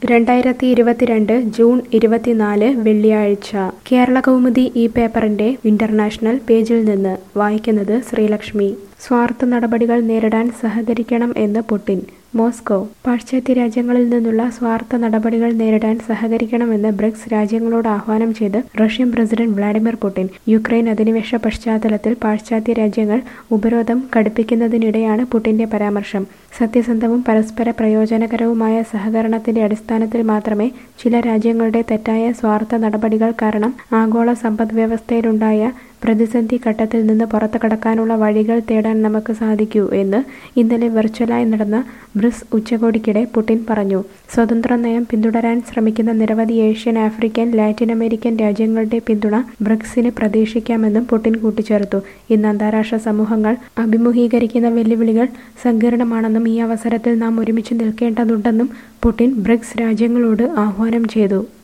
രണ്ടായിരത്തി ഇരുപത്തിരണ്ട് ജൂൺ ഇരുപത്തിനാല് വെള്ളിയാഴ്ച കേരള കൗമുദി ഈ പേപ്പറിന്റെ ഇന്റർനാഷണൽ പേജിൽ നിന്ന് വായിക്കുന്നത് ശ്രീലക്ഷ്മി സ്വാർത്ഥ നടപടികൾ നേരിടാൻ സഹകരിക്കണം എന്ന് പുടിൻ മോസ്കോ പാശ്ചാത്യ രാജ്യങ്ങളിൽ നിന്നുള്ള സ്വാർത്ഥ നടപടികൾ നേരിടാൻ സഹകരിക്കണമെന്ന് ബ്രിക്സ് രാജ്യങ്ങളോട് ആഹ്വാനം ചെയ്ത് Russian president Vladimir Putin Ukraine അധിനിവേശ പശ്ചാത്തലത്തിൽ പാശ്ചാത്യ രാജ്യങ്ങൾ ഉപരോധം കടുപ്പിക്കുന്നതിനിടെയാണ് പുടിന്റെ പരാമർശം സത്യസന്ധവും പരസ്പര പ്രയോജനകരവുമായ സഹകരണത്തിന്റെ അടിസ്ഥാനത്തിൽ മാത്രമേ ചില രാജ്യങ്ങളുടെ തെറ്റായ സ്വാർത്ഥ നടപടികൾ കാരണം ആഗോള സമ്പദ്വ്യവസ്ഥയിലുണ്ടായ പ്രതിസന്ധി ഘട്ടത്തിൽ നിന്ന് പുറത്തു കടക്കാനുള്ള വഴികൾ തേടാൻ നമുക്ക് സാധിക്കൂ എന്ന് ഇന്നലെ വെർച്വലായി നടന്ന ബ്രിസ് ഉച്ചകോടിക്കിടെ പുടിൻ പറഞ്ഞു സ്വതന്ത്ര നയം പിന്തുടരാൻ ശ്രമിക്കുന്ന നിരവധി ഏഷ്യൻ ആഫ്രിക്കൻ ലാറ്റിൻ അമേരിക്കൻ രാജ്യങ്ങളുടെ പിന്തുണ ബ്രിക്സിന് പ്രതീക്ഷിക്കാമെന്നും പുടിൻ കൂട്ടിച്ചേർത്തു ഇന്ന് അന്താരാഷ്ട്ര സമൂഹങ്ങൾ അഭിമുഖീകരിക്കുന്ന വെല്ലുവിളികൾ സങ്കീർണമാണെന്നും ഈ അവസരത്തിൽ നാം ഒരുമിച്ച് നിൽക്കേണ്ടതുണ്ടെന്നും പുടിൻ ബ്രിക്സ് രാജ്യങ്ങളോട് ആഹ്വാനം ചെയ്തു